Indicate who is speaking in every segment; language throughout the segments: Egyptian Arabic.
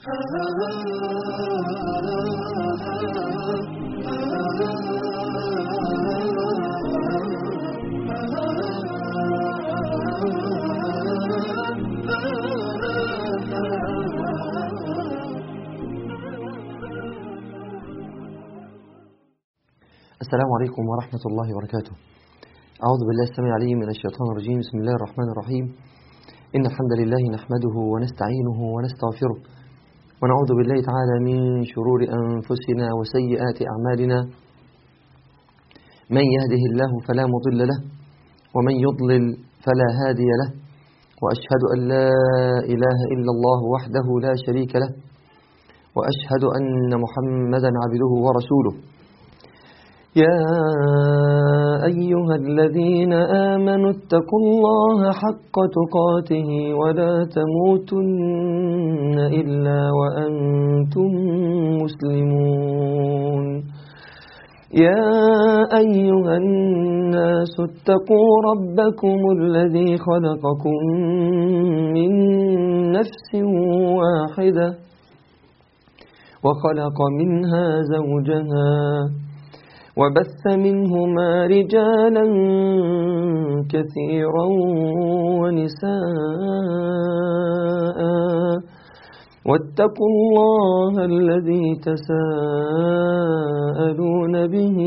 Speaker 1: السلام عليكم ورحمة الله وبركاته أعوذ بالله السميع العليم من الشيطان الرجيم بسم الله الرحمن الرحيم إن الحمد لله نحمده ونستعينه ونستغفره ونعوذ بالله تعالى من شرور أنفسنا وسيئات أعمالنا من يهده الله فلا مضل له ومن يضلل فلا هادي له وأشهد أن لا إله إلا الله وحده لا شريك له وأشهد أن محمدا عبده ورسوله يا أيها الذين آمنوا اتقوا الله حق تقاته ولا تموتن إلا وأنتم مسلمون يا أيها الناس اتقوا ربكم الذي خلقكم من نفس واحدة وخلق منها زوجها وبث منهما رجالا كثيرا ونساء واتقوا الله الذي تساءلون به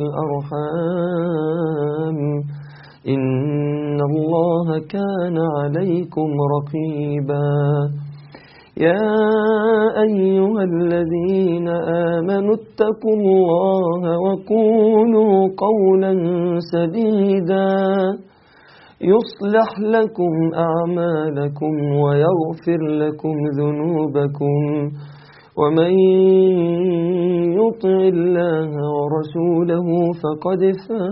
Speaker 1: والأرحام إن الله كان عليكم رقيبا يا أيها الذين آمنوا اتقوا الله وقولوا قولا سديدا يصلح لكم أعمالكم ويغفر لكم ذنوبكم ومن يطع الله ورسوله فقد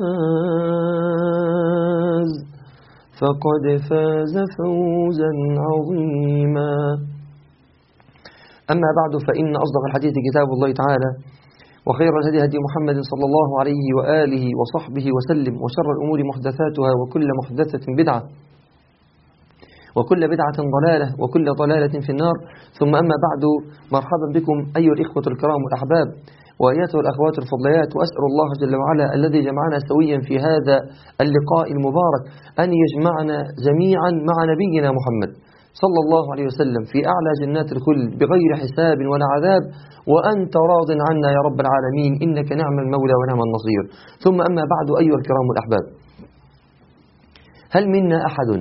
Speaker 1: فاز فقد فاز فوزا عظيما أما بعد فإن أصدق الحديث كتاب الله تعالى وخير الهدي هدي محمد صلى الله عليه وآله وصحبه وسلم وشر الأمور محدثاتها وكل محدثة بدعة وكل بدعة ضلالة وكل ضلالة في النار ثم أما بعد مرحبا بكم أيها الإخوة الكرام والأحباب وأيتها الأخوات الفضليات وأسأل الله جل وعلا الذي جمعنا سويا في هذا اللقاء المبارك أن يجمعنا جميعا مع نبينا محمد صلى الله عليه وسلم في أعلى جنات الخلد بغير حساب ولا عذاب وأنت راض عنا يا رب العالمين إنك نعم المولى ونعم النصير ثم أما بعد أيها الكرام الأحباب هل منا أحد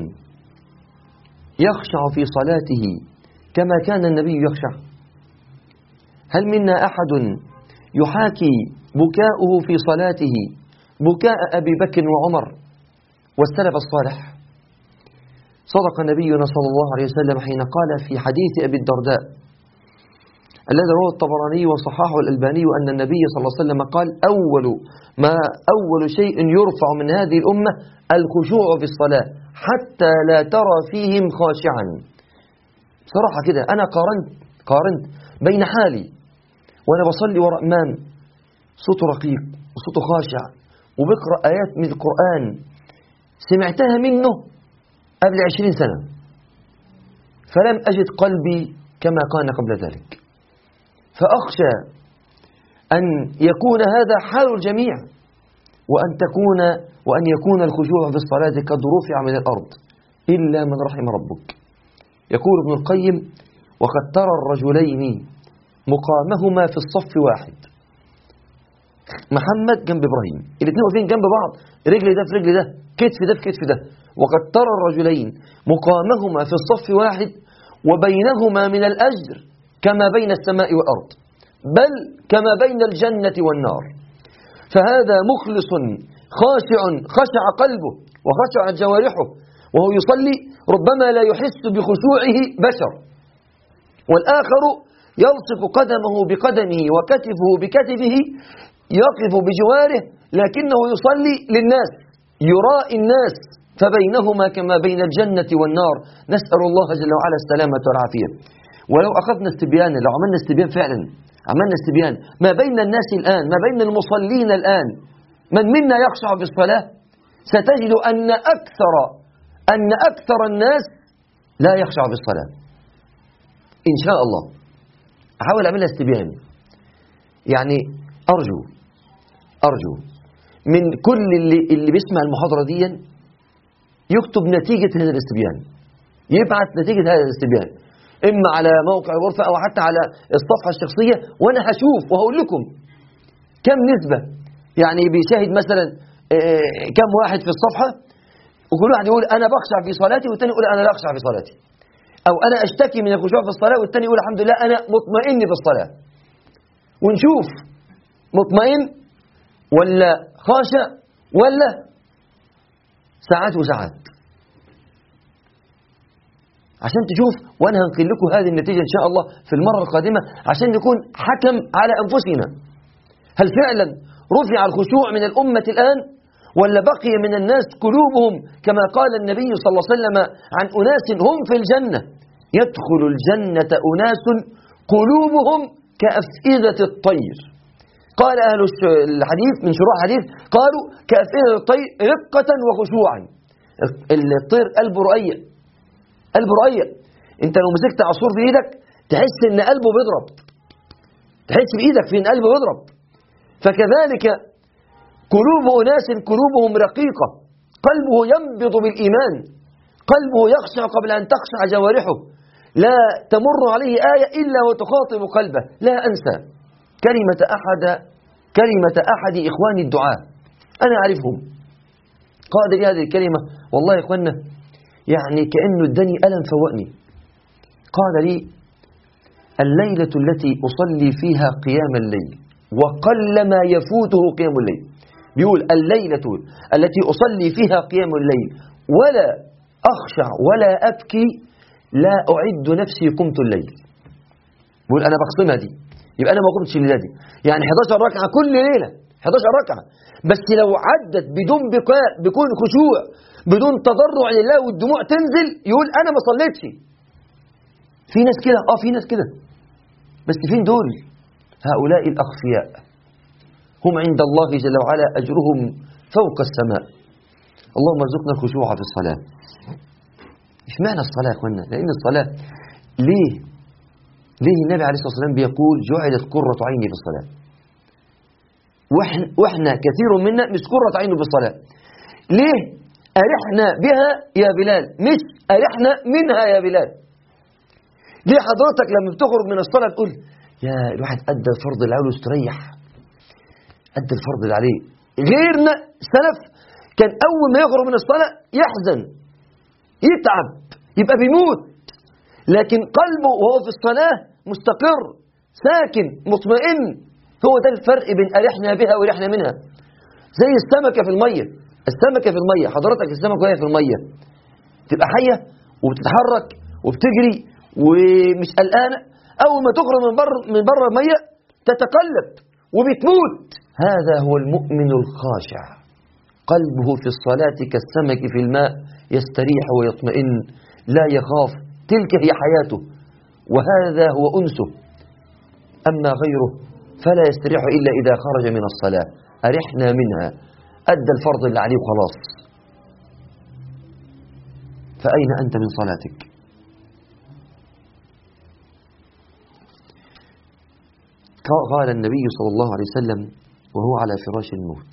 Speaker 1: يخشع في صلاته كما كان النبي يخشع هل منا أحد يحاكي بكاؤه في صلاته بكاء أبي بكر وعمر والسلف الصالح صدق نبينا صلى الله عليه وسلم حين قال في حديث أبي الدرداء الذي رواه الطبراني وصححه الألباني أن النبي صلى الله عليه وسلم قال أول ما أول شيء يرفع من هذه الأمة الخشوع في الصلاة حتى لا ترى فيهم خاشعا صراحة كده أنا قارنت قارنت بين حالي وأنا بصلي وراء إمام صوته رقيق وصوته خاشع وبقرأ آيات من القرآن سمعتها منه قبل عشرين سنة فلم أجد قلبي كما كان قبل ذلك فأخشى أن يكون هذا حال الجميع وأن تكون وأن يكون الخشوع في الصلاة قد رفع من الأرض إلا من رحم ربك يقول ابن القيم وقد ترى الرجلين مقامهما في الصف واحد محمد جنب إبراهيم الاثنين واقفين جنب بعض رجل ده في رجل ده كتف ده في كتف ده وقد ترى الرجلين مقامهما في الصف واحد وبينهما من الأجر كما بين السماء والأرض بل كما بين الجنة والنار فهذا مخلص خاشع خشع قلبه وخشع جوارحه وهو يصلي ربما لا يحس بخشوعه بشر والآخر يلصق قدمه بقدمه وكتفه بكتفه يقف بجواره لكنه يصلي للناس يرائي الناس فبينهما كما بين الجنة والنار نسأل الله جل وعلا السلامة والعافية ولو أخذنا استبيان لو عملنا استبيان فعلا عملنا استبيان ما بين الناس الآن ما بين المصلين الآن من منا يخشع في الصلاة ستجد أن أكثر أن أكثر الناس لا يخشع في الصلاة إن شاء الله أحاول أعملها استبيان يعني أرجو أرجو من كل اللي, اللي بيسمع المحاضرة دي يكتب نتيجة هذا الاستبيان يبعث نتيجة هذا الاستبيان إما على موقع الغرفة أو حتى على الصفحة الشخصية وأنا هشوف وهقول لكم كم نسبة يعني بيشاهد مثلا آه، كم واحد في الصفحة وكل واحد يقول أنا بخشع في صلاتي والتاني يقول أنا لا أخشع في صلاتي أو أنا أشتكي من الخشوع في الصلاة والتاني يقول الحمد لله أنا مطمئن في الصلاة ونشوف مطمئن ولا خاشع ولا ساعات وساعات عشان تشوف وانا هنقل لكم هذه النتيجة ان شاء الله في المرة القادمة عشان نكون حكم على انفسنا هل فعلا رفع الخشوع من الأمة الآن ولا بقي من الناس قلوبهم كما قال النبي صلى الله عليه وسلم عن أناس هم في الجنة يدخل الجنة أناس قلوبهم كأفئدة الطير قال أهل الحديث من شروع الحديث قالوا كأفئدة الطير رقة وخشوعا الطير قلبه رؤية قلبه رؤية انت لو مسكت عصفور في ايدك تحس ان قلبه بيضرب تحس بايدك في ان قلبه بيضرب فكذلك قلوب أناس قلوبهم رقيقة قلبه ينبض بالإيمان قلبه يخشع قبل أن تخشع جوارحه لا تمر عليه آية إلا وتخاطب قلبه لا أنسى كلمة أحد كلمة أحد إخواني الدعاء أنا أعرفهم قال لي هذه الكلمة والله يا إخوانا يعني كأنه اداني ألم فوقني قال لي الليلة التي أصلي فيها قيام الليل وقل ما يفوته قيام الليل بيقول الليلة التي أصلي فيها قيام الليل ولا أخشع ولا أبكي لا أعد نفسي قمت الليل بيقول أنا بخصمها دي يبقى أنا ما قمتش الليلة دي يعني 11 ركعة كل ليلة 11 ركعة بس لو عدت بدون بكاء بكون خشوع بدون تضرع لله والدموع تنزل يقول أنا ما صليتش في ناس كده اه في ناس كده بس فين دول هؤلاء الأخفياء هم عند الله جل وعلا أجرهم فوق السماء اللهم ارزقنا الخشوع في الصلاة اشمعنى الصلاة يا اخوانا لأن الصلاة ليه ليه النبي عليه الصلاة والسلام بيقول جعلت قرة عيني في الصلاة واحنا, واحنا كثير منا مش قرة عينه في الصلاة ليه أرحنا بها يا بلال مش أرحنا منها يا بلال ليه حضرتك لما بتخرج من الصلاة تقول يا الواحد أدى الفرض اللي عليه استريح أدى الفرض اللي عليه غيرنا سلف كان أول ما يخرج من الصلاة يحزن يتعب يبقى بيموت لكن قلبه وهو في الصلاة مستقر ساكن مطمئن هو ده الفرق بين أرحنا بها ورحنا منها زي السمكة في المية السمكة في المية حضرتك السمكة وهي في المية تبقى حية وبتتحرك وبتجري ومش قلقانة أول ما تخرج من بره من بره المية تتقلب وبتموت هذا هو المؤمن الخاشع قلبه في الصلاة كالسمك في الماء يستريح ويطمئن لا يخاف تلك هي حياته وهذا هو أنسه أما غيره فلا يستريح إلا إذا خرج من الصلاة أرحنا منها أدى الفرض اللي عليه خلاص فأين أنت من صلاتك قال النبي صلى الله عليه وسلم وهو على فراش الموت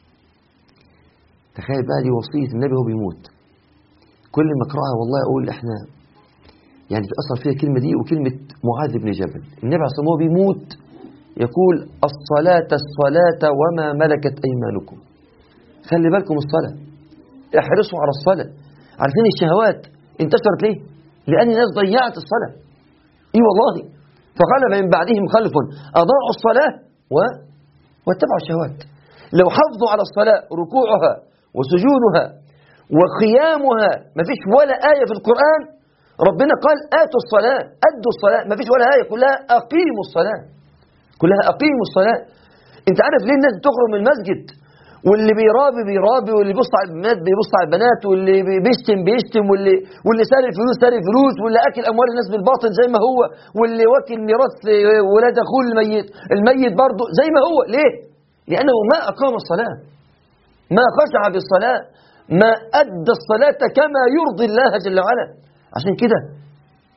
Speaker 1: تخيل بقى دي وصية النبي وهو بيموت كل ما اقراها والله اقول احنا يعني تأثر فيها الكلمة دي وكلمة معاذ بن جبل النبي عليه الصلاة والسلام بيموت يقول الصلاة الصلاة وما ملكت أيمانكم خلي بالكم الصلاة احرصوا على الصلاة عارفين الشهوات انتشرت ليه لأن الناس ضيعت الصلاة اي والله فقال من بعدهم خلف أضاعوا الصلاة و... واتبعوا الشهوات لو حافظوا على الصلاة ركوعها وسجودها وقيامها ما فيش ولا آية في القرآن ربنا قال آتوا الصلاة أدوا الصلاة ما فيش ولا آية كلها أقيموا الصلاة كلها أقيموا الصلاة أنت عارف ليه الناس بتخرج من المسجد واللي بيرابي بيرابي واللي بيبص على البنات بيبص على البنات واللي بيشتم بيشتم واللي واللي سارق فلوس سارق فلوس واللي اكل اموال الناس بالباطل زي ما هو واللي واكل ميراث ولاد اخوه الميت الميت برضه زي ما هو ليه؟ لانه ما اقام الصلاه ما خشع بالصلاه ما ادى الصلاه كما يرضي الله جل وعلا عشان كده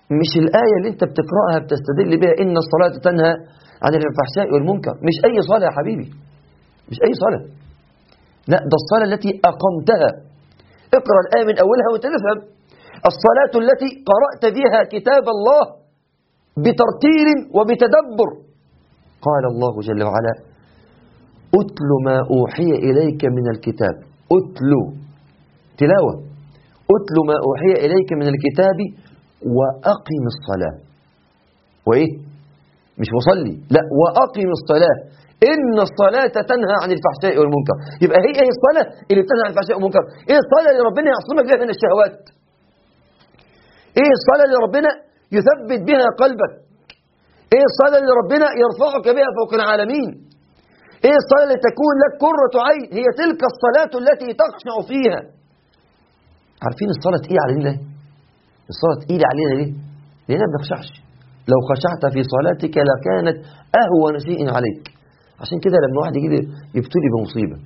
Speaker 1: مش الآية اللي أنت بتقرأها بتستدل بها إن الصلاة تنهى عن الفحشاء والمنكر مش أي صلاة يا حبيبي مش أي صلاة لا ده الصلاة التي أقمتها اقرأ الآية من أولها وتفهم الصلاة التي قرأت فيها كتاب الله بترتيل وبتدبر قال الله جل وعلا أتل ما أوحي إليك من الكتاب أتل تلاوة أتل ما أوحي إليك من الكتاب وأقم الصلاة وإيه مش وصلي لا وأقم الصلاة إن الصلاة تنهى عن الفحشاء والمنكر يبقى هي ايه الصلاة اللي بتنهى عن الفحشاء والمنكر ايه الصلاة اللي ربنا يعصمك بها من الشهوات ايه الصلاة اللي ربنا يثبت بها قلبك ايه الصلاة اللي ربنا يرفعك بها فوق العالمين ايه الصلاة اللي تكون لك قرة عين هي تلك الصلاة التي تخشع فيها عارفين الصلاة تقيلة علينا ليه الصلاة تقيلة علينا ليه لأننا ما بنخشعش لو خشعت في صلاتك لكانت أهون شيء عليك عشان كده لما واحد يجي يبتلي بمصيبة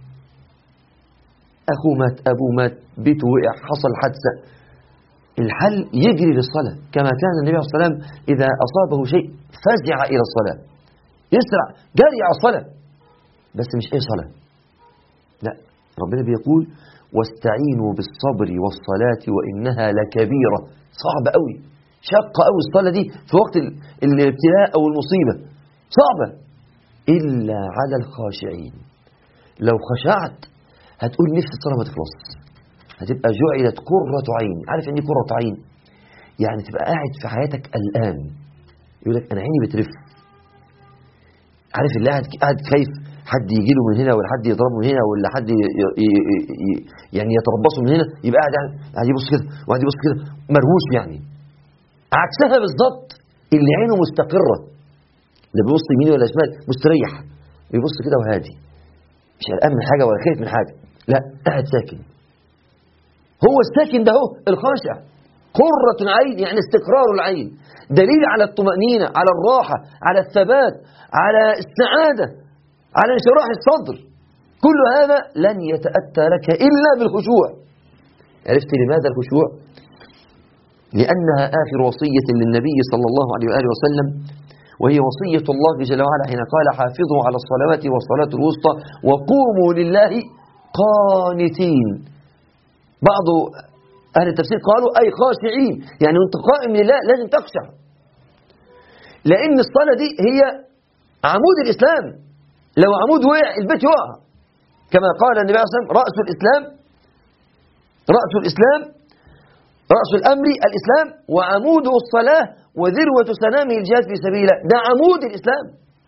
Speaker 1: أخوه مات أبوه مات بيته وقع حصل حادثة الحل يجري للصلاة كما كان النبي عليه الصلاة والسلام إذا أصابه شيء فزع إلى الصلاة يسرع جري على الصلاة بس مش أي صلاة لا ربنا بيقول واستعينوا بالصبر والصلاة وإنها لكبيرة صعبة قوي شاقة قوي الصلاة دي في وقت الابتلاء أو المصيبة صعبة إلا على الخاشعين لو خشعت هتقول نفس الصلاة ما تخلص هتبقى جعلت قرة عين عارف يعني قرة عين يعني تبقى قاعد في حياتك قلقان يقول لك أنا عيني بترف عارف اللي قاعد قاعد خايف حد يجي له من هنا ولا حد يضربه من هنا ولا حد ي... ي... ي... يعني يتربصه من هنا يبقى قاعد قاعد يبص كده وقاعد يبص كده مرهوش يعني عكسها بالظبط اللي عينه مستقره لا بيبص يمين ولا شمال مستريح بيبص كده وهادي مش قلقان من حاجه ولا خايف من حاجه لا قاعد ساكن هو الساكن ده هو الخاشع قرة العين يعني استقرار العين دليل على الطمأنينة على الراحة على الثبات على السعادة على انشراح الصدر كل هذا لن يتأتى لك إلا بالخشوع عرفت لماذا الخشوع لأنها آخر وصية للنبي صلى الله عليه وآله وسلم وهي وصية الله جل وعلا حين قال حافظوا على الصلوات والصلاة الوسطى وقوموا لله قانتين بعض أهل التفسير قالوا أي خاشعين يعني وانت قائم لله لازم تخشع لأن الصلاة دي هي عمود الإسلام لو عمود وقع البيت يقع كما قال النبي عليه الصلاة والسلام رأس الإسلام رأس الإسلام رأس الأمر الإسلام وعموده الصلاة وذروة سنامه الجهاد في سبيل الله ده عمود الإسلام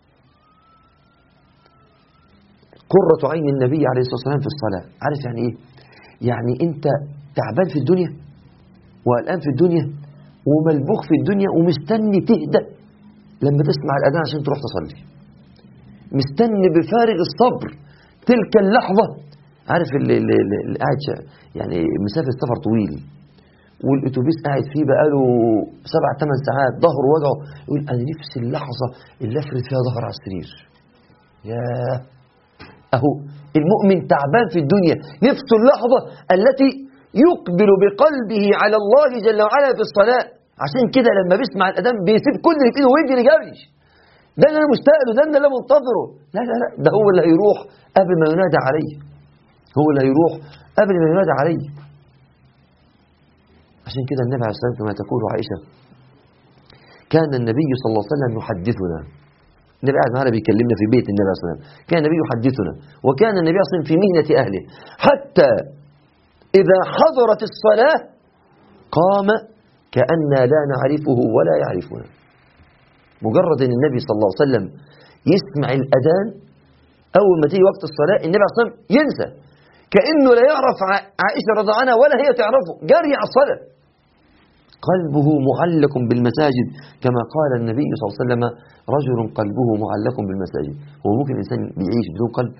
Speaker 1: قرة عين النبي عليه الصلاة والسلام في الصلاة عارف يعني إيه يعني أنت تعبان في الدنيا وقلقان في الدنيا وملبوخ في الدنيا ومستني تهدأ لما تسمع الأذان عشان تروح تصلي مستني بفارغ الصبر تلك اللحظة عارف اللي, اللي, اللي قاعد يعني مسافة سفر طويل والاتوبيس قاعد فيه بقاله سبع ثمان ساعات ظهره وجعه يقول انا نفسي اللحظه اللي افرد فيها ظهر على السرير ياه اهو المؤمن تعبان في الدنيا نفسه اللحظه التي يقبل بقلبه على الله جل وعلا في الصلاه عشان كده لما بيسمع الاذان بيسيب كل اللي في ايده ويجري جري ده اللي انا مشتاق له ده اللي انا منتظره لا لا لا ده هو اللي هيروح قبل ما ينادى عليه هو اللي هيروح قبل ما ينادى عليه عشان كده النبي عليه الصلاة والسلام كما تقول عائشة كان النبي صلى الله عليه وسلم يحدثنا النبي قاعد معنا بيكلمنا في بيت النبي عليه الصلاة والسلام كان النبي يحدثنا وكان النبي صلى الله عليه وسلم في مهنة أهله حتى إذا حضرت الصلاة قام كأننا لا نعرفه ولا يعرفنا مجرد أن النبي صلى الله عليه وسلم يسمع الأذان أول ما تيجي وقت الصلاة النبي عليه الصلاة والسلام ينسى كأنه لا يعرف عائشة رضي عنها ولا هي تعرفه جري على الصلاة قلبه معلق بالمساجد كما قال النبي صلى الله عليه وسلم رجل قلبه معلق بالمساجد هو ممكن الإنسان بيعيش بدون قلب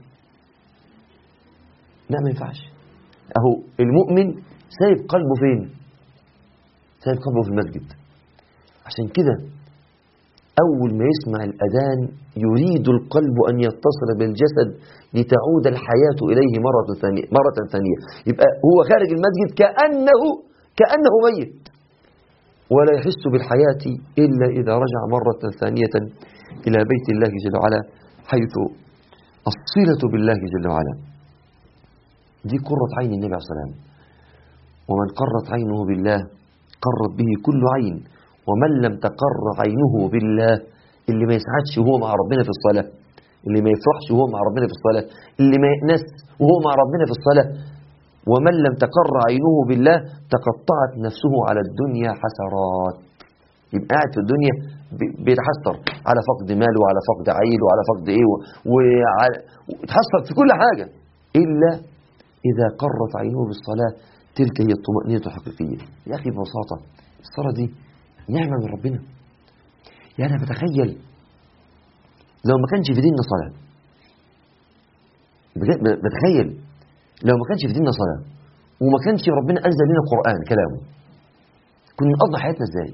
Speaker 1: لا ما ينفعش أهو المؤمن سايب قلبه فين سايب قلبه في المسجد عشان كده أول ما يسمع الأذان يريد القلب أن يتصل بالجسد لتعود الحياة إليه مرة ثانية, مرة ثانية يبقى هو خارج المسجد كأنه كأنه ميت ولا يحس بالحياة إلا إذا رجع مرة ثانية إلى بيت الله جل وعلا حيث الصلة بالله جل وعلا دي قرة عين النبي عليه الصلاة والسلام ومن قرت عينه بالله قرت به كل عين ومن لم تقر عينه بالله اللي ما يسعدش وهو مع ربنا في الصلاة اللي ما يفرحش وهو مع ربنا في الصلاة اللي ما يأنس وهو مع ربنا في الصلاة ومن لم تقر عينه بالله تقطعت نفسه على الدنيا حسرات يبقى قاعد في الدنيا بي- بيتحسر على فقد ماله وعلى فقد عيل وعلى فقد ايه و- وعلى ويتحسر في كل حاجة إلا إذا قرت عينه بالصلاة تلك هي الطمأنينة الحقيقية يا أخي ببساطة الصلاة دي نعمة من ربنا يعني أنا بتخيل لو ما كانش في ديننا صلاة بجد بتخيل لو ما كانش في ديننا صلاة وما كانش ربنا أنزل لنا قرآن كلامه كنا نقضي حياتنا ازاي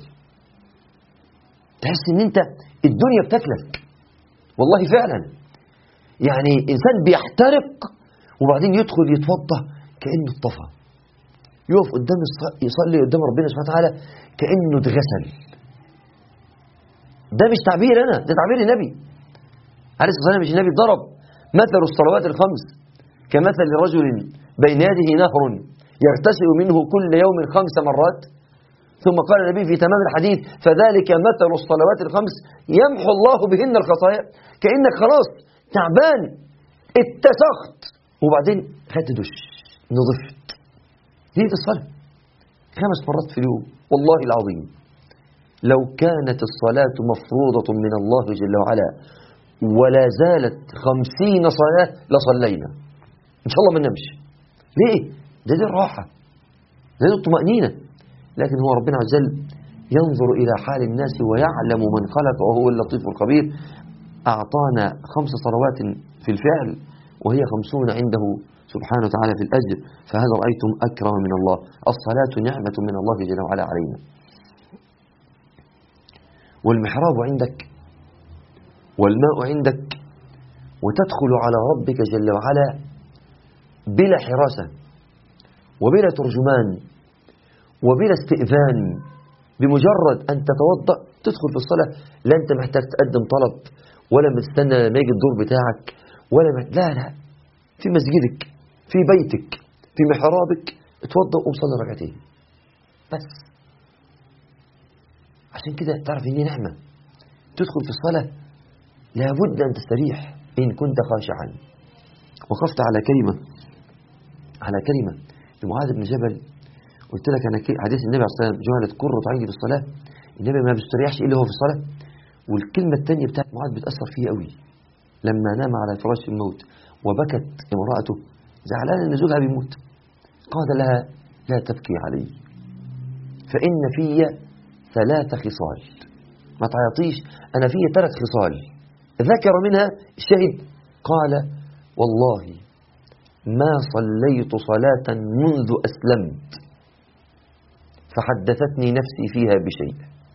Speaker 1: تحس ان انت الدنيا بتاكلك والله فعلا يعني انسان بيحترق وبعدين يدخل يتوضا كانه اتطفى يقف قدام الص- يصلي قدام ربنا سبحانه وتعالى كانه اتغسل ده مش تعبير انا ده تعبير النبي عليه الصلاه والسلام مش النبي ضرب مثل الصلوات الخمس كمثل رجل بين يده نهر يغتسل منه كل يوم خمس مرات ثم قال النبي في تمام الحديث فذلك مثل الصلوات الخمس يمحو الله بهن الخطايا كأنك خلاص تعبان اتسخت وبعدين خدت دش نظفت دي دي الصلاة خمس مرات في اليوم والله العظيم لو كانت الصلاة مفروضة من الله جل وعلا ولا زالت خمسين صلاة لصلينا إن شاء الله ما نمشي ليه؟ ده دي الراحة ده دي الطمأنينة لكن هو ربنا عز وجل ينظر إلى حال الناس ويعلم من خلق وهو اللطيف الخبير أعطانا خمس صلوات في الفعل وهي خمسون عنده سبحانه وتعالى في الأجر فهل رأيتم أكرم من الله الصلاة نعمة من الله جل وعلا علينا والمحراب عندك والماء عندك وتدخل على ربك جل وعلا بلا حراسة وبلا ترجمان وبلا استئذان بمجرد أن تتوضأ تدخل في الصلاة لا أنت محتاج تقدم طلب ولا مستنى لما يجي الدور بتاعك ولا مت... لا لا في مسجدك في بيتك في محرابك اتوضأ وصلي ركعتين بس عشان كده تعرف ان دي نعمة تدخل في الصلاة لابد أن تستريح إن كنت خاشعا وقفت على كلمة على كلمة لمعاذ بن جبل قلت لك أنا كي- حديث النبي عليه الصلاة والسلام جعلت قرة عيني في الصلاة النبي ما بيستريحش إلا هو في الصلاة والكلمة الثانية بتاعت معاذ بتأثر فيه قوي لما نام على فراش الموت وبكت امرأته زعلانة إن زوجها بيموت قال لها لا تبكي علي فإن في ثلاث خصال ما تعيطيش أنا في ثلاث خصال ذكر منها الشهيد قال والله ما صليت صلاة منذ أسلمت فحدثتني نفسي فيها بشيء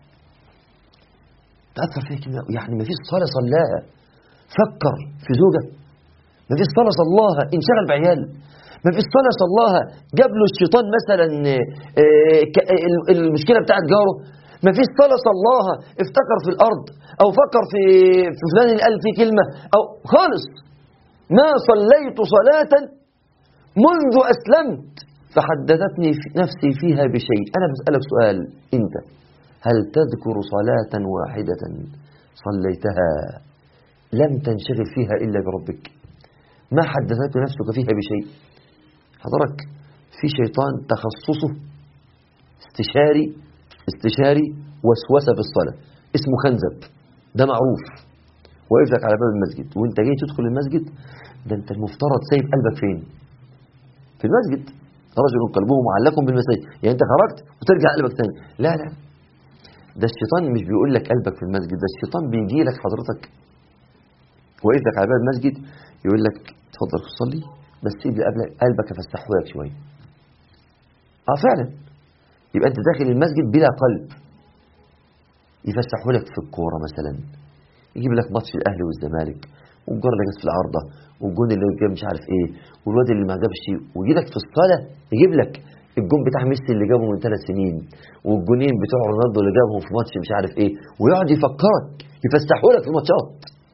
Speaker 1: تأثر فيها كلمة يعني ما فيش صلاة صلاها فكر في زوجة ما فيش صلاة صلاها انشغل بعيال ما فيش صلاة صلاها جاب له الشيطان مثلا آه، ك- ال- المشكلة بتاعت جاره ما فيش صلاة صلاها افتكر في الأرض أو فكر في في فلان اللي قال فيه كلمة أو خالص ما صليت صلاة منذ أسلمت فحدثتني في نفسي فيها بشيء أنا بسألك سؤال أنت هل تذكر صلاة واحدة صليتها لم تنشغل فيها إلا بربك ما حدثت نفسك فيها بشيء حضرك في شيطان تخصصه استشاري استشاري وسوسة في الصلاة اسمه خنزب ده معروف واقف لك على باب المسجد وانت جاي تدخل المسجد ده انت المفترض سايب قلبك فين في المسجد رجل قلبه معلق بالمساجد يعني انت خرجت وترجع قلبك تاني لا لا ده الشيطان مش بيقول لك قلبك في المسجد ده الشيطان بيجي لك حضرتك واقف لك على باب المسجد يقول لك اتفضل تصلي بس سيب لي قبل- قلبك افسحه لك شويه اه فعلا يبقى انت داخل المسجد بلا قلب يفسحه لك في الكوره مثلا يجيب لك ماتش الاهلي والزمالك والجون اللي جت في العارضه والجون اللي جاب مش عارف ايه والواد اللي ما جابش ويجي لك في الصلاه يجيب لك الجون بتاع ميسي اللي جابه من ثلاث سنين والجونين بتوع رونالدو اللي جابهم في ماتش مش عارف ايه ويقعد يفكرك يفسحوا لك في الماتشات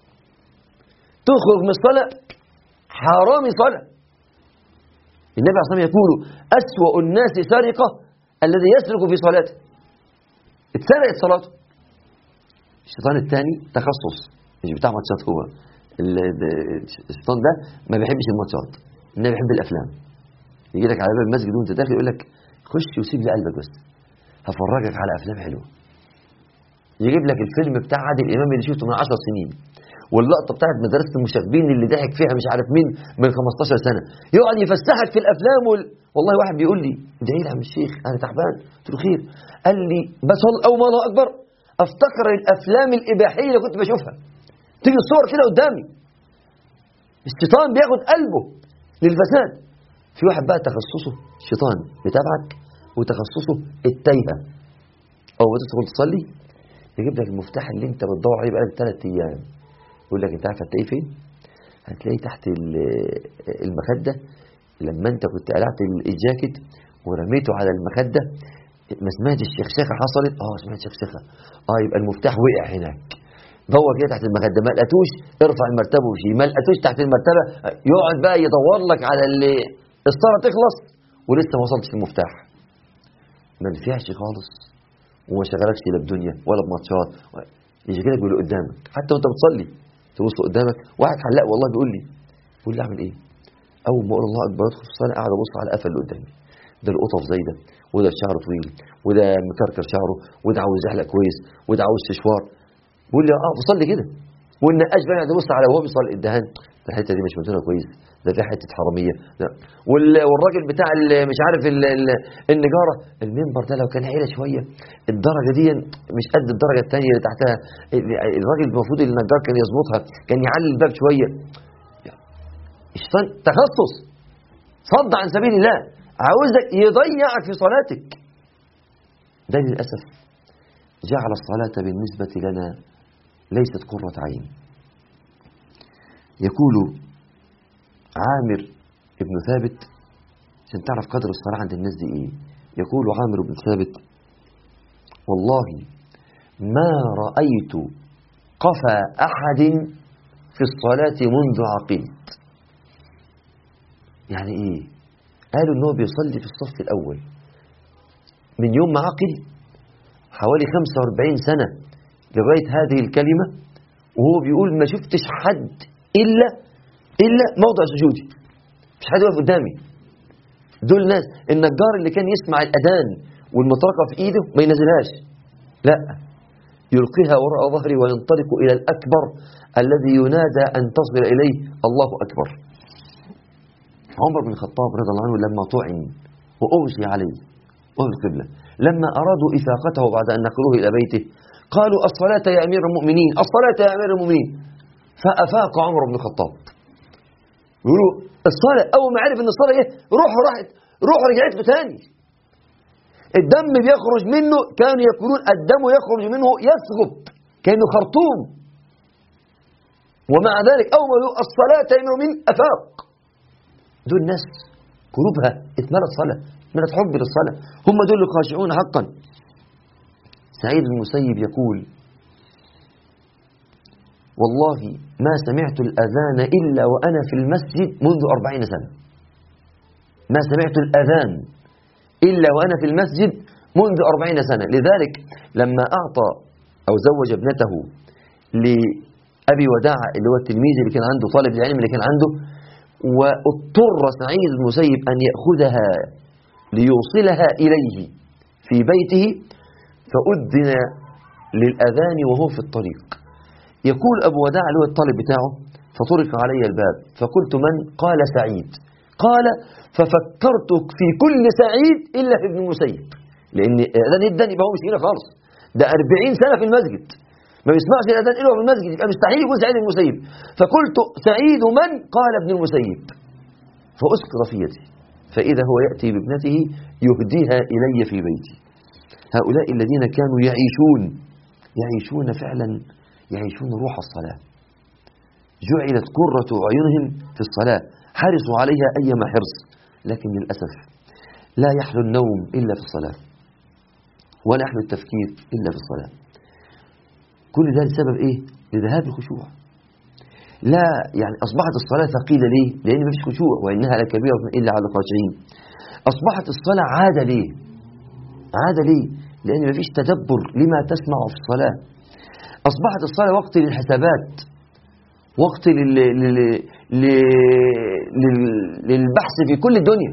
Speaker 1: تخرج من الصلاة حرامي صلاة النبي عليه الصلاة والسلام يقول أسوأ الناس سرقة الذي يسرق في صلاته اتسرقت صلاته الشيطان الثاني تخصص مش بتاع ماتشات هو الشيطان ده ما بيحبش الماتشات النبي بيحب الافلام يجي لك على باب المسجد وانت داخل يقول لك خش وسيب لي قلبك بس هفرجك على افلام حلوه يجيب لك الفيلم بتاع عادل امام اللي شفته من 10 سنين واللقطه بتاعت مدرسه المشاغبين اللي ضحك فيها مش عارف مين من 15 سنه يقعد يفسحك في الافلام وال... والله واحد بيقول لي ادعي لي يا عم الشيخ انا تعبان قلت له خير قال لي بس او ما الله اكبر افتكر الافلام الاباحيه اللي كنت بشوفها تيجي الصور كده قدامي الشيطان بياخد قلبه للفساد في واحد بقى تخصصه الشيطان بتابعك وتخصصه التايهه او تدخل تصلي يجيب لك المفتاح اللي انت بتدور عليه بقالك ثلاث ايام يقول لك انت عارف هتلاقيه فين؟ هتلاقيه تحت المخده لما انت كنت قلعت الجاكيت ورميته على المخده ما سمعتش الشخشخه حصلت اه سمعت شخشخه اه يبقى المفتاح وقع هناك دور كده تحت المخده ما لقيتوش ارفع المرتبه وشيل ما لقيتوش تحت المرتبه يقعد بقى يدور لك على اللي الصلاه تخلص ولسه ما وصلتش المفتاح ما نفعش خالص وما شغلكش لا بدنيا ولا بماتشات يجي كده يقول قدامك حتى وانت بتصلي تبص قدامك واحد حلاق والله بيقول لي بيقول لي اعمل ايه اول ما اقول الله اكبر ادخل في الصلاه قاعد ابص على القفل اللي قدامي ده القطف زي ده وده الشعر طويل وده مكركر شعره وده عاوز يحلق كويس وده عاوز سشوار بيقول لي اه بصلي كده والنقاش بقى يبص على وهو بيصلي الدهان الحته دي مش مدينه كويس ده في حته حراميه ده والراجل بتاع مش عارف ال ال النجاره المنبر ده لو كان عيله شويه الدرجه دي مش قد الدرجه الثانيه اللي تحتها الراجل المفروض النجار كان يظبطها كان يعلي الباب شويه الشيطان تخصص صد عن سبيل الله عاوزك يضيعك في صلاتك ده للاسف جعل الصلاه بالنسبه لنا ليست قره عين يقول عامر ابن ثابت عشان تعرف قدر الصلاة عند الناس دي ايه يقول عامر بن ثابت والله ما رأيت قفى أحد في الصلاة منذ عقيد يعني ايه قالوا ان هو بيصلي في الصف الأول من يوم ما عقل حوالي 45 سنة لغاية هذه الكلمة وهو بيقول ما شفتش حد إلا إلا موضع سجودي مش حد واقف قدامي دول ناس النجار اللي كان يسمع الأذان والمطرقة في إيده ما ينزلهاش لا يلقيها وراء ظهري وينطلق إلى الأكبر الذي ينادى أن تصل إليه الله أكبر عمر بن الخطاب رضي الله عنه لما طعن وأغشي عليه وهو القبلة لما أرادوا إفاقته بعد أن نقلوه إلى بيته قالوا الصلاة يا أمير المؤمنين الصلاة يا أمير المؤمنين فأفاق عمر بن الخطاب يقولوا الصلاة أول ما عرف إن الصلاة إيه روح راحت روح رجعت له تاني الدم بيخرج منه كانوا يقولون الدم يخرج منه يثغب كأنه خرطوم ومع ذلك أول الصلاة يأمر من أفاق دول ناس قلوبها اتملت صلاة اتملت حب للصلاة هم دول الخاشعون حقا سعيد المسيب يقول والله ما سمعت الأذان إلا وأنا في المسجد منذ أربعين سنة ما سمعت الأذان إلا وأنا في المسجد منذ أربعين سنة لذلك لما أعطى أو زوج ابنته لأبي وداع اللي هو التلميذ اللي كان عنده طالب العلم اللي كان عنده واضطر سعيد المسيب أن يأخذها ليوصلها إليه في بيته فأذن للأذان وهو في الطريق يقول أبو وداع اللي هو الطالب بتاعه فطرق علي الباب فقلت من قال سعيد قال ففكرت في كل سعيد إلا في ابن المسيب لأن الأذان يدن يبقى هو مش هنا خالص ده 40 سنة في المسجد ما بيسمعش الأذان إلا في المسجد يبقى مستحيل يكون سعيد المسيب فقلت سعيد من قال ابن المسيب فأسقط في يدي فإذا هو يأتي بابنته يهديها إلي في بيتي هؤلاء الذين كانوا يعيشون يعيشون فعلا يعيشون روح الصلاة جعلت قرة أعينهم في الصلاة حرصوا عليها أيما حرص لكن للأسف لا يحلو النوم إلا في الصلاة ولا يحلو التفكير إلا في الصلاة كل ده لسبب إيه؟ لذهاب الخشوع لا يعني أصبحت الصلاة ثقيلة ليه؟ لأن ما فيش خشوع وإنها لكبيرة إلا على الخاشعين أصبحت الصلاة عادة ليه؟ عادة ليه؟ لأن ما فيش تدبر لما تسمع في الصلاة أصبحت الصلاة وقت للحسابات وقت لل... لل... لل... للبحث في كل الدنيا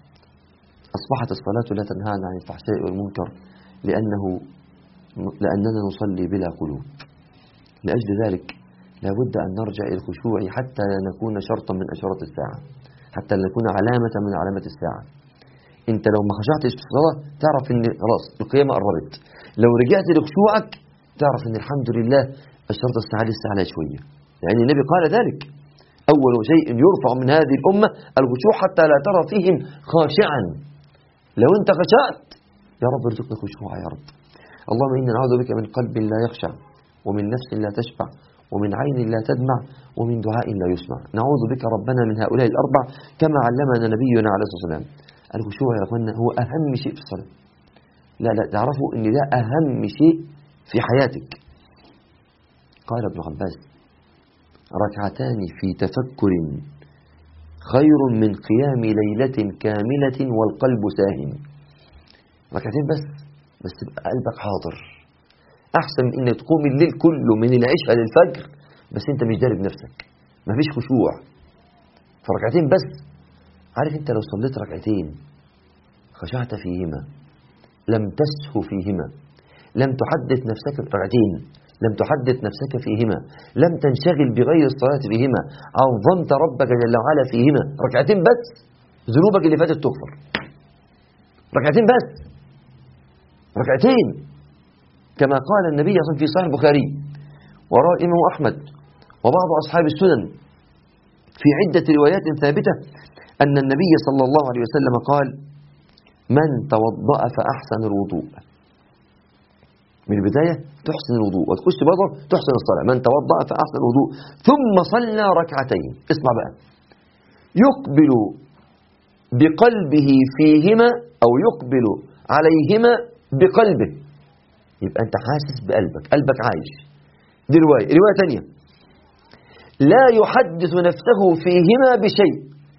Speaker 1: أصبحت الصلاة لا تنهانا عن الفحشاء والمنكر لأنه لأننا نصلي بلا قلوب لأجل ذلك لا بد أن نرجع إلى الخشوع حتى لا نكون شرطا من أشراط الساعة حتى لا نكون علامة من علامات الساعة انت لو ما خشعتش في الصلاة تعرف ان خلاص القيامة قربت لو رجعت لخشوعك تعرف ان الحمد لله الشرط الساعة لسه عليها شوية يعني النبي قال ذلك أول شيء يرفع من هذه الأمة الخشوع حتى لا ترى فيهم خاشعا لو انت خشعت يا رب ارزقنا خشوعا يا رب اللهم إنا نعوذ بك من قلب لا يخشع ومن نفس لا تشبع ومن عين لا تدمع ومن دعاء لا يسمع نعوذ بك ربنا من هؤلاء الأربع كما علمنا نبينا عليه الصلاة والسلام الخشوع يا أخوانا هو أهم شيء في الصلاة لا لا تعرفوا أن ده أهم شيء في حياتك قال ابن عباس ركعتان في تفكر خير من قيام ليلة كاملة والقلب ساهن ركعتين بس بس تبقى قلبك حاضر أحسن من إن تقوم الليل كله من العشاء للفجر بس أنت مش دارب نفسك مفيش خشوع فركعتين بس عارف أنت لو صليت ركعتين خشعت فيهما لم تسهو فيهما لم تحدث نفسك ركعتين لم تحدث نفسك فيهما لم تنشغل بغير الصلاة فيهما عظمت ربك جل وعلا فيهما ركعتين بس ذنوبك اللي فاتت تغفر ركعتين بس ركعتين كما قال النبي صلى الله عليه وسلم في صحيح البخاري وراء الإمام أحمد وبعض أصحاب السنن في عدة روايات ثابتة أن النبي صلى الله عليه وسلم قال من توضأ فأحسن الوضوء من البداية تحسن الوضوء وتخش برضه تحسن الصلاة من توضأ فأحسن الوضوء ثم صلى ركعتين اسمع بقى يقبل بقلبه فيهما أو يقبل عليهما بقلبه يبقى أنت حاسس بقلبك قلبك عايش دي رواية رواية تانية لا يحدث نفسه فيهما بشيء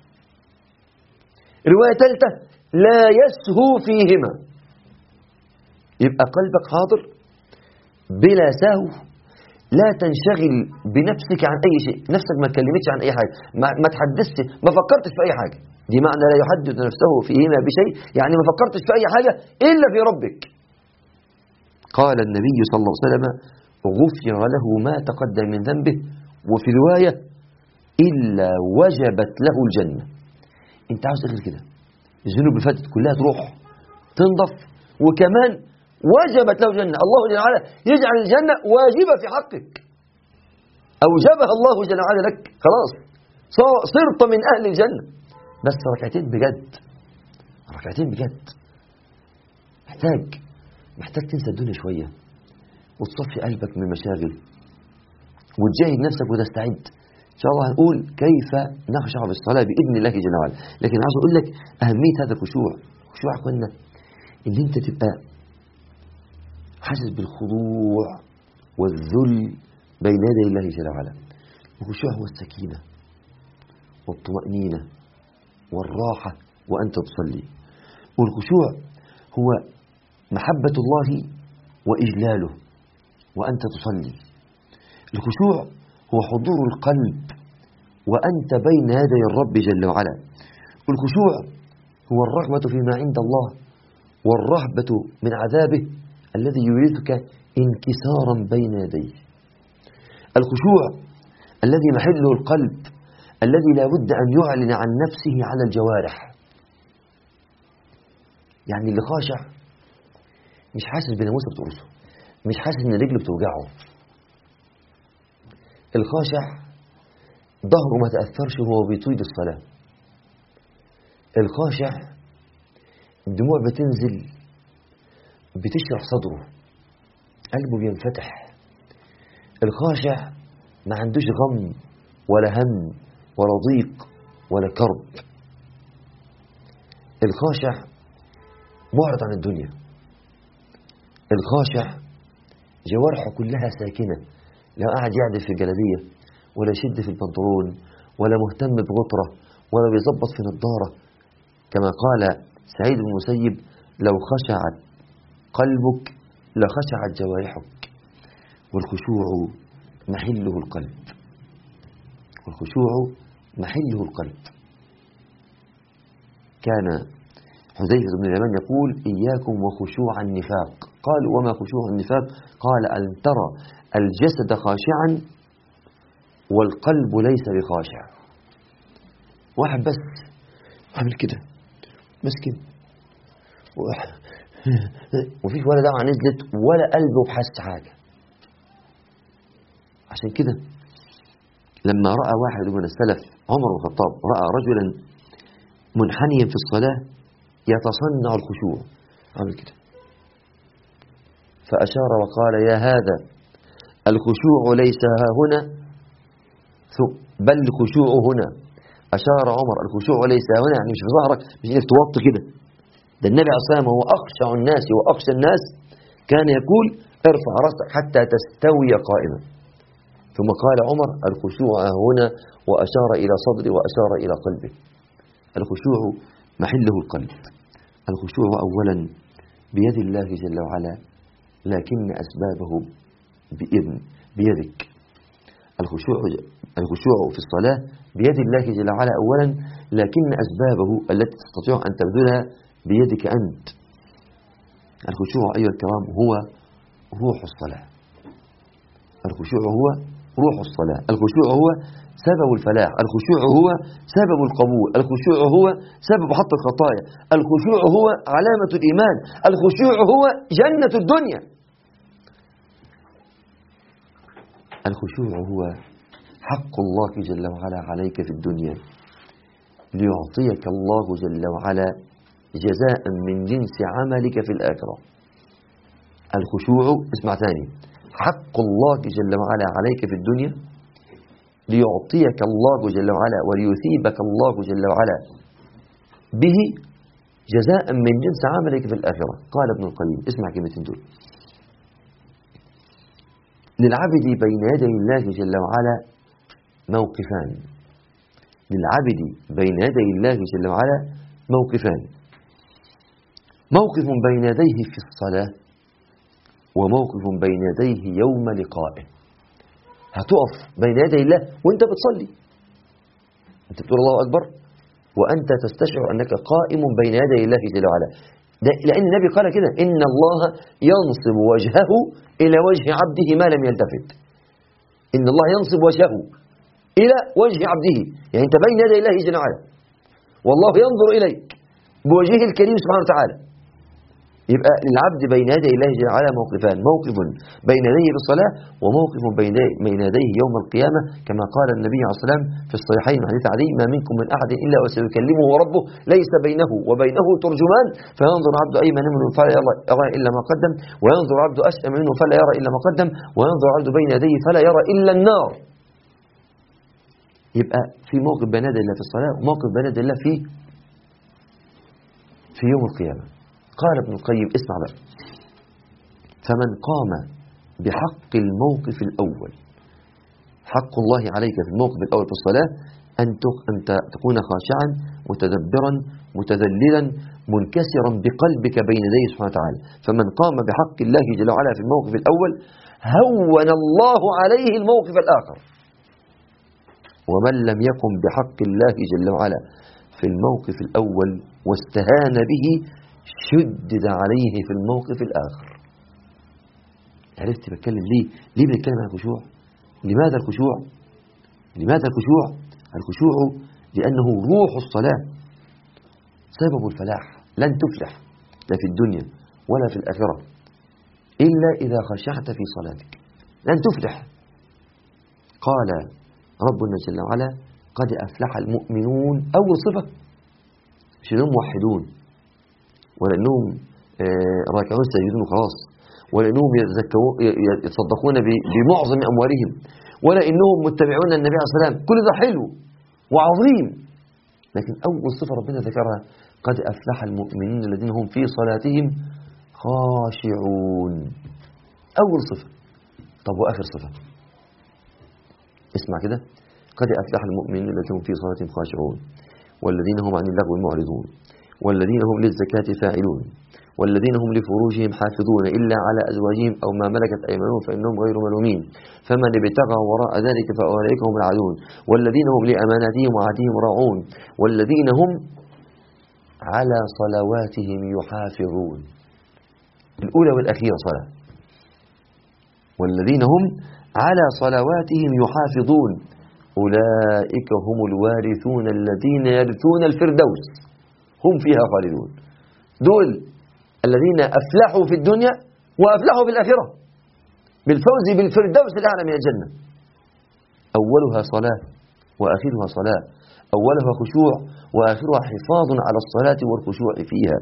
Speaker 1: رواية ثالثة لا يسهو فيهما يبقى قلبك حاضر بلا سهو لا تنشغل بنفسك عن أي شيء نفسك ما تكلمتش عن أي حاجة ما, ما تحدثش ما فكرتش في أي حاجة دي معنى لا يحدث نفسه فيهما بشيء يعني ما فكرتش في أي حاجة إلا في ربك قال النبي صلى الله عليه وسلم غفر له ما تقدم من ذنبه وفي رواية إلا وجبت له الجنة انت عاوز غير كده الذنوب اللي فاتت كلها تروح تنضف وكمان وجبت له الجنة الله جل وعلا يجعل الجنة واجبة في حقك أوجبها الله جل وعلا لك خلاص صرت من أهل الجنة بس ركعتين بجد ركعتين بجد محتاج محتاج تنسى الدنيا شوية وتصفي قلبك من المشاغل وتجاهد نفسك وتستعد إن شاء الله هنقول كيف نخشع في الصلاة بإذن الله جل وعلا لكن عاوز أقول لك أهمية هذا الخشوع الخشوع يا أخوانا إن أنت تبقى حاسس بالخضوع والذل بين يدي الله جل وعلا الخشوع هو السكينة والطمأنينة والراحة وأنت تصلي والخشوع هو محبة الله وإجلاله وأنت تصلي الخشوع هو حضور القلب وأنت بين يدي الرب جل وعلا الخشوع هو الرغبة فيما عند الله والرهبة من عذابه الذي يريدك انكسارا بين يديه الخشوع الذي محله القلب الذي لا بد أن يعلن عن نفسه على الجوارح يعني اللي خاشع مش حاسس بناموسه بتقرصه مش حاسس ان رجله بتوجعه الخاشع ظهره ما تأثرش وهو بيطيد الصلاة الخاشع الدموع بتنزل بتشرح صدره قلبه بينفتح الخاشع ما عندوش غم ولا هم ولا ضيق ولا كرب الخاشع معرض عن الدنيا الخاشع جوارحه كلها ساكنة لا قاعد يعدل في الجلابية ولا يشد في البنطلون ولا مهتم بغطرة ولا بيظبط في نظارة كما قال سعيد بن المسيب لو خشعت قلبك لخشعت جوارحك والخشوع محله القلب والخشوع محله القلب كان حذيفة بن اليمان يقول إياكم وخشوع النفاق قالوا وما خشوع النفاق قال أن ترى الجسد خاشعا والقلب ليس بخاشع واحد بس عامل كده مسكين وفيش ولا دمعة نزلت ولا قلبه بحس حاجة عشان كده لما رأى واحد من السلف عمر بن الخطاب رأى رجلا منحنيا في الصلاة يتصنع الخشوع عمل كده فأشار وقال يا هذا الخشوع ليس ها هنا بل الخشوع هنا أشار عمر الخشوع ليس ها هنا يعني مش في ظهرك مش انك توطي كده ده النبي عليه الصلاة والسلام هو أخشع الناس وأخشى الناس كان يقول ارفع رأسك حتى تستوي قائما ثم قال عمر الخشوع هنا وأشار إلى صدري وأشار إلى قلبه الخشوع محله القلب الخشوع أولا بيد الله جل وعلا لكن أسبابه بإذن بيدك الخشوع الخشوع في الصلاة بيد الله جل وعلا أولا لكن أسبابه التي تستطيع أن تبذلها بيدك أنت الخشوع أيها الكرام هو روح الصلاة الخشوع هو روح الصلاة الخشوع هو سبب الفلاح الخشوع هو سبب القبول الخشوع هو سبب حط الخطايا الخشوع هو علامة الإيمان الخشوع هو جنة الدنيا الخشوع هو حق الله جل وعلا عليك في الدنيا ليعطيك الله جل وعلا جزاء من جنس عملك في الآخرة الخشوع اسمع ثاني حق الله جل وعلا عليك في الدنيا ليعطيك الله جل وعلا وليثيبك الله جل وعلا به جزاء من جنس عملك في الآخرة قال ابن القيم اسمع كلمتين دول للعبد بين يدي الله جل وعلا موقفان للعبد بين يدي الله جل وعلا موقفان موقف بين يديه في الصلاة وموقف بين يديه يوم لقائه هتقف بين يدي الله وانت بتصلي انت بتقول الله أكبر وأنت تستشعر أنك قائم بين يدي الله جل وعلا ده لأن النبي قال كده إن الله ينصب وجهه إلى وجه عبده ما لم يلتفت إن الله ينصب وجهه إلى وجه عبده يعني أنت بين يدي الله جل وعلا والله ينظر إليك بوجهه الكريم سبحانه وتعالى يبقى للعبد بين يدي الله جل وعلا موقفان موقف بين يديه بالصلاة وموقف بين بين يديه يوم القيامة كما قال النبي عليه الصلاة والسلام في الصحيحين حديث علي ما منكم من أحد إلا وسيكلمه ربه ليس بينه وبينه ترجمان فينظر عبد أيمن منه فلا يرى إلا ما قدم وينظر عبد أشأم منه فلا يرى إلا ما قدم وينظر عبد بين يديه فلا يرى إلا النار يبقى في موقف بين يدي الله في الصلاة وموقف بين يدي الله في في يوم القيامة قال ابن القيم اسمع بقى فمن قام بحق الموقف الأول حق الله عليك في الموقف الأول في الصلاة أن أن تكون خاشعا متدبرا متذللا منكسرا بقلبك بين يديه سبحانه وتعالى فمن قام بحق الله جل وعلا في الموقف الأول هون الله عليه الموقف الآخر ومن لم يقم بحق الله جل وعلا في الموقف الأول واستهان به شدد عليه في الموقف الآخر عرفت بتكلم ليه ليه بنتكلم عن الخشوع لماذا الخشوع لماذا الخشوع الخشوع لأنه روح الصلاة سبب الفلاح لن تفلح لا في الدنيا ولا في الآخرة إلا إذا خشعت في صلاتك لن تفلح قال ربنا جل وعلا قد أفلح المؤمنون أول صفة مش انهم موحدون ولا انهم راكعون ساجدون وخلاص ولا انهم يتصدقون بمعظم اموالهم ولا انهم متبعون النبي عليه الصلاه والسلام كل ده حلو وعظيم لكن اول صفه ربنا ذكرها قد أفلح المؤمنين الذين هم في صلاتهم خاشعون أول صفة طب وآخر صفة اسمع كده قد أفلح المؤمنين الذين هم في صلاتهم خاشعون والذين هم عن اللغو معرضون والذين هم للزكاة فاعلون والذين هم لفروجهم حافظون إلا على أزواجهم أو ما ملكت أيمانهم فإنهم غير ملومين فمن ابتغى وراء ذلك فأولئك هم العادون والذين هم لأماناتهم وعهدهم راعون والذين هم على صلواتهم يحافظون الأولى والأخيرة صلاة والذين هم على صلواتهم يحافظون أولئك هم الوارثون الذين يرثون الفردوس هم فيها خالدون دول الذين أفلحوا في الدنيا وأفلحوا في الآخرة بالفوز بالفردوس الأعلى من الجنة أولها صلاة وآخرها صلاة أولها خشوع وآخرها حفاظ على الصلاة والخشوع فيها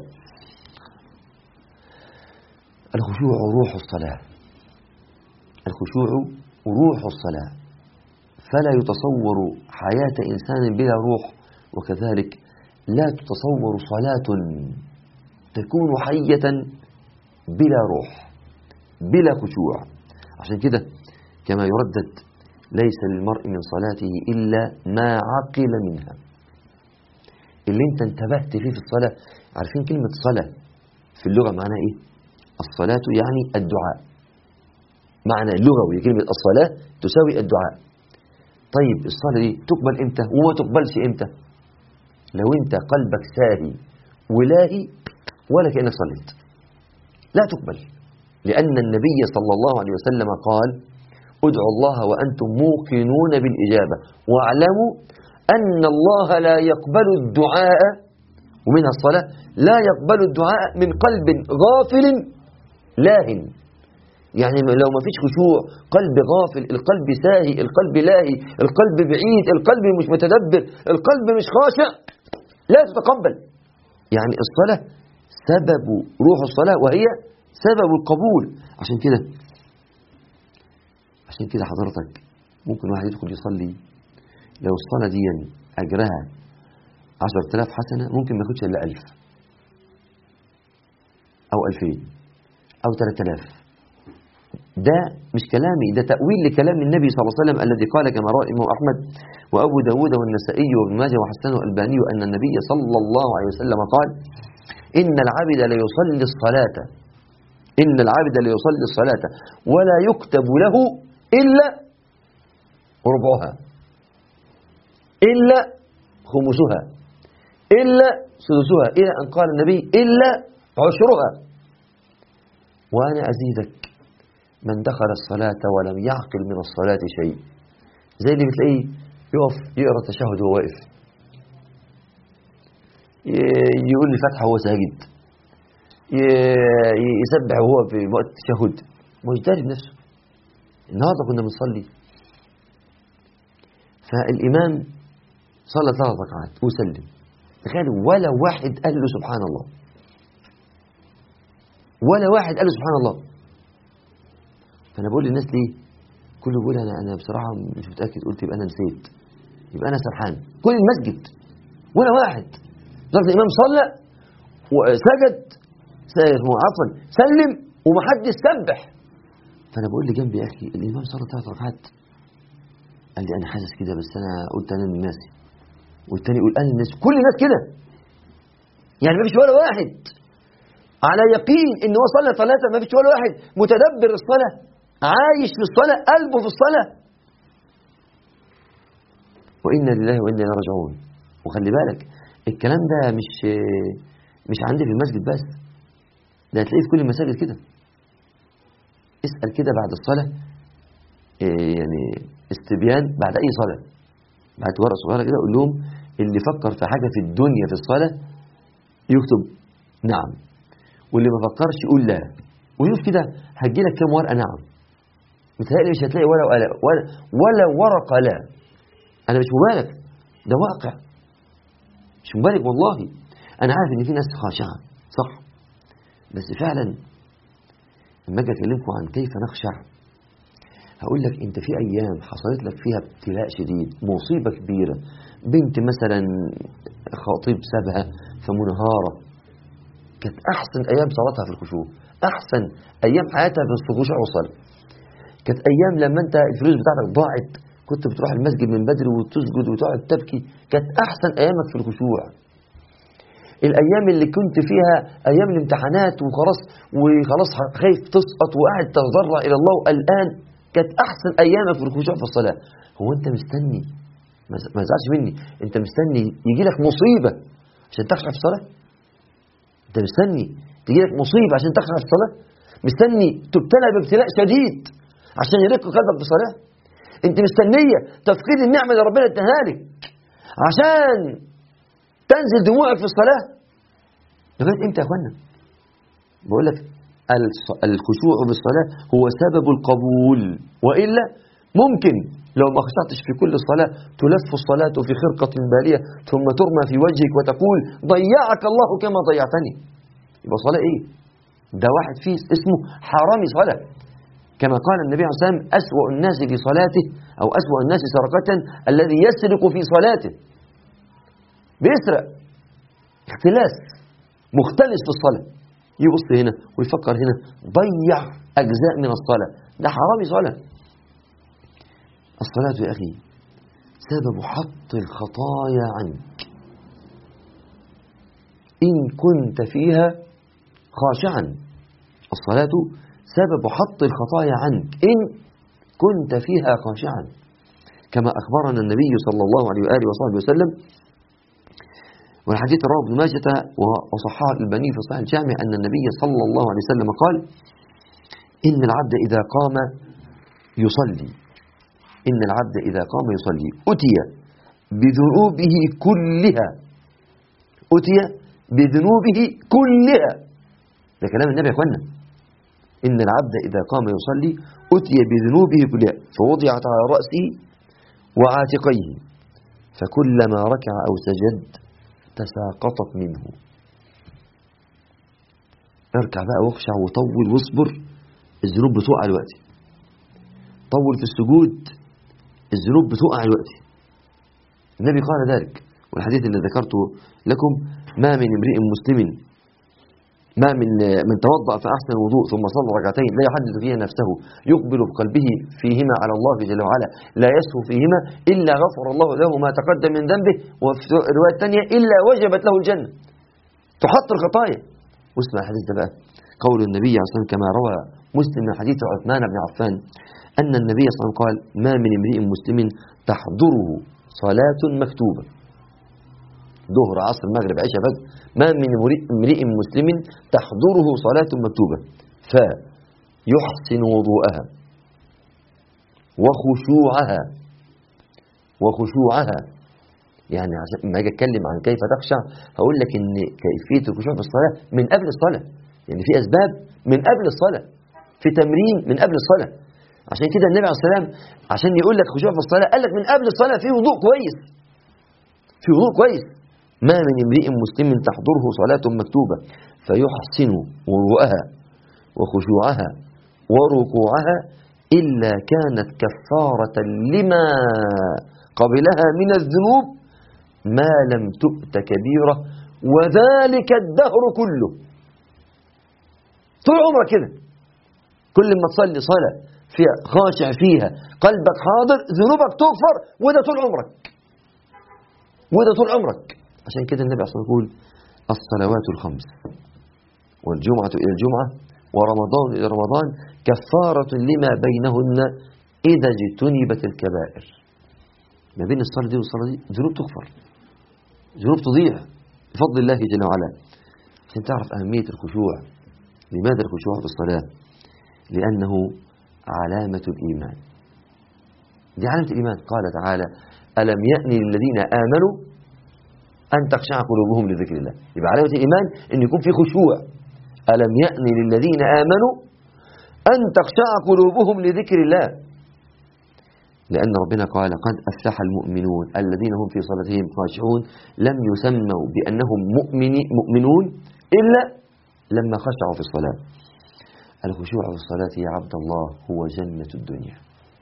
Speaker 1: الخشوع روح الصلاة الخشوع روح الصلاة فلا يتصور حياة إنسان بلا روح وكذلك لا تتصور صلاة تكون حية بلا روح بلا خشوع عشان كده كما يردد ليس للمرء من صلاته إلا ما عقل منها اللي انت انتبهت فيه في الصلاة عارفين كلمة صلاة في اللغة معناها ايه الصلاة يعني الدعاء معنى اللغوي كلمة الصلاة تساوي الدعاء طيب الصلاة دي تقبل امتى وما تقبلش امتى لو انت قلبك ساهي ولاهي ولا كأنك صليت لا تقبل لأن النبي صلى الله عليه وسلم قال ادعوا الله وأنتم موقنون بالإجابة واعلموا أن الله لا يقبل الدعاء ومنها الصلاة لا يقبل الدعاء من قلب غافل لاهن يعني لو ما فيش خشوع قلب غافل القلب ساهي القلب لاهي القلب بعيد القلب مش متدبر القلب مش خاشع لا تتقبل يعني الصلاة سبب روح الصلاة وهي سبب القبول عشان كده عشان كده حضرتك ممكن واحد يدخل يصلي لو الصلاة دي أجرها عشر تلاف حسنة ممكن ما ياخدش إلا ألف أو ألفين أو ثلاثة آلاف ده مش كلامي ده تأويل لكلام النبي صلى الله عليه وسلم الذي قال كما روى الإمام أحمد وأبو داود والنسائي وابن ماجه وحسنه الألباني أن النبي صلى الله عليه وسلم قال إن العبد ليصلي الصلاة إن العبد ليصلي الصلاة ولا يكتب له إلا ربعها إلا خمسها إلا سدسها إلى أن قال النبي إلا عشرها وأنا أزيدك من دخل الصلاة ولم يعقل من الصلاة شيء زي اللي بتلاقيه يقف يقرأ التشهد وهو واقف يقول لي فتحة وهو ساجد يسبح وهو في وقت التشهد مش داري بنفسه النهارده كنا بنصلي فالإمام صلى ثلاث ركعات وسلم تخيل ولا واحد قال له سبحان الله ولا واحد قال له سبحان الله فأنا بقول للناس ليه كله بيقول أنا أنا بصراحة مش متأكد قلت يبقى أنا نسيت يبقى أنا سرحان كل المسجد ولا واحد لدرجة الإمام صلى وسجد عفوا سلم ومحدش سبح فأنا بقول لجنبي يا أخي الإمام صلى ثلاث ركعات قال لي أنا حاسس كده بس أنا قلت أنا من الناس والتاني يقول أنا الناس كل الناس كده يعني ما فيش ولا واحد على يقين ان هو صلى ثلاثة ما فيش ولا واحد متدبر الصلاة عايش في الصلاة قلبه في الصلاة وإنا لله وإنا إليه راجعون وخلي بالك الكلام ده مش مش عندي في المسجد بس ده هتلاقيه في كل المساجد كده اسأل كده بعد الصلاة يعني استبيان بعد أي صلاة بعد ورقة صغيرة كده قول لهم اللي فكر في حاجة في الدنيا في الصلاة يكتب نعم واللي ما فكرش يقول لا وشوف كده هتجي لك كام ورقة نعم متهيألي مش هتلاقي ولا ولا ولا, ولا ورقة لا أنا مش مبالغ ده واقع مش مبالغ والله أنا عارف إن في ناس خاشعة صح بس فعلا لما أجي أكلمكم عن كيف نخشع هقول لك انت في ايام حصلت لك فيها ابتلاء شديد مصيبه كبيره بنت مثلا خطيب سابها فمنهاره كانت احسن ايام صلاتها في الخشوع احسن ايام حياتها في الخشوع والصلاه كانت ايام لما انت الفلوس بتاعتك ضاعت كنت بتروح المسجد من بدري وتسجد وتقعد تبكي كانت احسن ايامك في الخشوع الايام اللي كنت فيها ايام الامتحانات وخلاص وخلاص خايف تسقط وقاعد تتضرع الى الله وقلقان كانت احسن ايامك في الخشوع في الصلاه هو انت مستني ما ما تزعلش مني انت مستني يجي لك مصيبه عشان تخشع في الصلاه انت مستني تجي لك مصيبه عشان تخشع في الصلاه مستني تبتلى بابتلاء شديد عشان يرق قلبك بالصلاه انت مستنيه تفقيد النعمه اللي ربنا اداها لك عشان تنزل دموعك في الصلاه لغايه امتى يا اخوانا بقول لك الص- الخشوع بالصلاه هو سبب القبول والا ممكن لو ما خشعتش في كل الصلاة تلف الصلاة في خرقة بالية ثم ترمى في وجهك وتقول ضيعك الله كما ضيعتني يبقى صلاة ايه ده واحد فيه اسمه حرامي صلاة كما قال النبي عليه الصلاة والسلام أسوأ الناس في صلاته أو أسوأ الناس سرقة الذي يسرق في صلاته بيسرق اختلاس مختلس في الصلاة يبص هنا ويفكر هنا ضيع أجزاء من الصلاة ده حرامي صلاة الصلاة يا أخي سبب حط الخطايا عنك إن كنت فيها خاشعا الصلاة سبب حط الخطايا عنك إن كنت فيها خاشعا كما أخبرنا النبي صلى الله عليه وآله وصحبه وسلم والحديث رواه ابن ماجه وصححه الألباني في صحيح الجامع أن النبي صلى الله عليه وسلم قال إن العبد إذا قام يصلي إن العبد إذا قام يصلي أتي بذنوبه كلها أتي بذنوبه كلها ده كلام النبي يا اخوانا إن العبد إذا قام يصلي أتي بذنوبه كلها فوضعت على رأسه وعاتقيه فكلما ركع أو سجد تساقطت منه اركع بقى واخشع وطول واصبر الذنوب بتقع دلوقتي طول في السجود الذنوب بتقع دلوقتي النبي قال ذلك والحديث اللي ذكرته لكم ما من امرئ مسلم ما من من توضأ فأحسن الوضوء ثم صلى ركعتين لا يحدث فيها نفسه يقبل بقلبه فيهما على الله جل وعلا لا يسهو فيهما إلا غفر الله له ما تقدم من ذنبه وفي الرواية الثانية إلا وجبت له الجنة تحط الخطايا واسمع الحديث ده بقى قول النبي عليه الصلاة والسلام كما روى مسلم من حديث عثمان بن عفان أن النبي صلى الله عليه وسلم قال ما من امرئ مسلم تحضره صلاة مكتوبة ظهر عصر مغرب عشاء فجر ما من امرئ مسلم تحضره صلاة مكتوبة فيحسن وضوءها وخشوعها وخشوعها يعني عشان ما اجي اتكلم عن كيف تخشع هقول لك ان كيفيه الخشوع في الصلاه من قبل الصلاه يعني في اسباب من قبل الصلاه في تمرين من قبل الصلاه عشان كده النبي عليه الصلاه والسلام عشان يقول لك خشوع في الصلاه قال لك من قبل الصلاه في وضوء كويس في وضوء كويس ما من امرئ مسلم تحضره صلاة مكتوبة فيحسن وضوءها وخشوعها وركوعها إلا كانت كفارة لما قبلها من الذنوب ما لم تؤت كبيرة وذلك الدهر كله طول عمرك كده كل ما تصلي صلاة فيها خاشع فيها قلبك حاضر ذنوبك تغفر وده طول عمرك وده طول عمرك عشان كده النبي عليه الصلاة والسلام يقول الصلوات الخمس والجمعة إلى الجمعة ورمضان إلى رمضان كفارة لما بينهن إذا اجتنبت الكبائر ما بين الصلاة دي والصلاة دي ذنوب تغفر ذنوب تضيع بفضل الله جل وعلا عشان تعرف أهمية الخشوع لماذا الخشوع في الصلاة لأنه علامة الإيمان دي علامة الإيمان قال تعالى ألم يأن للذين آمنوا أن تخشع قلوبهم لذكر الله يبقى علامة الإيمان أن يكون في خشوع ألم يأن للذين آمنوا أن تخشع قلوبهم لذكر الله لأن ربنا قال قد أفلح المؤمنون الذين هم في صلاتهم خاشعون لم يسموا بأنهم مؤمني مؤمنون إلا لما خشعوا في الصلاة الخشوع في الصلاة يا عبد الله هو جنة الدنيا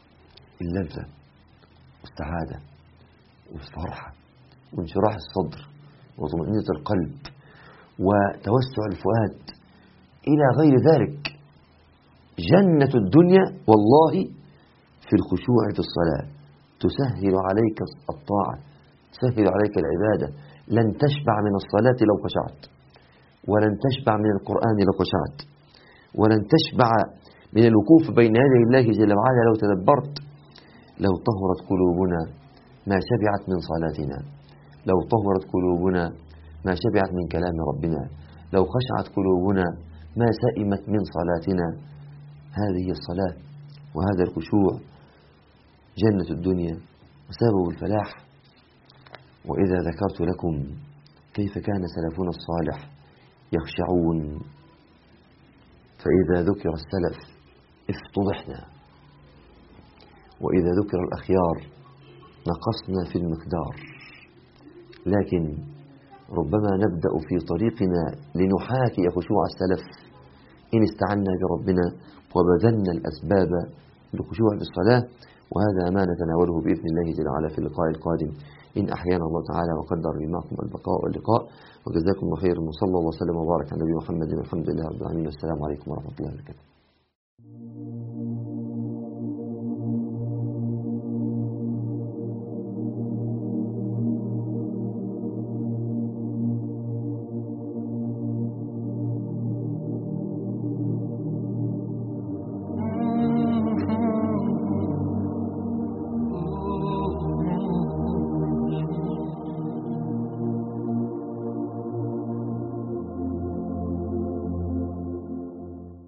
Speaker 1: اللذة والسعادة والفرحة وانشراح الصدر وطمأنينة القلب وتوسع الفؤاد إلى غير ذلك جنة الدنيا والله في الخشوع في الصلاة تسهل عليك الطاعة تسهل عليك العبادة لن تشبع من الصلاة لو خشعت ولن تشبع من القرآن لو خشعت ولن تشبع من الوقوف بين يدي الله جل وعلا لو تدبرت لو طهرت قلوبنا ما شبعت من صلاتنا لو طهرت قلوبنا ما شبعت من كلام ربنا لو خشعت قلوبنا ما سئمت من صلاتنا هذه الصلاة وهذا الخشوع جنة الدنيا وسبب الفلاح وإذا ذكرت لكم كيف كان سلفنا الصالح يخشعون فإذا ذكر السلف افتضحنا وإذا ذكر الأخيار نقصنا في المقدار لكن ربما نبدأ في طريقنا لنحاكي خشوع السلف إن استعنا بربنا وبذلنا الأسباب للخشوع في الصلاة وهذا ما نتناوله بإذن الله جل وعلا في اللقاء القادم إن أحيانا الله تعالى وقدر لي معكم البقاء واللقاء وجزاكم الله خيرا وصلى الله وسلم وبارك على نبي محمد والحمد لله رب العالمين والسلام عليكم ورحمة الله وبركاته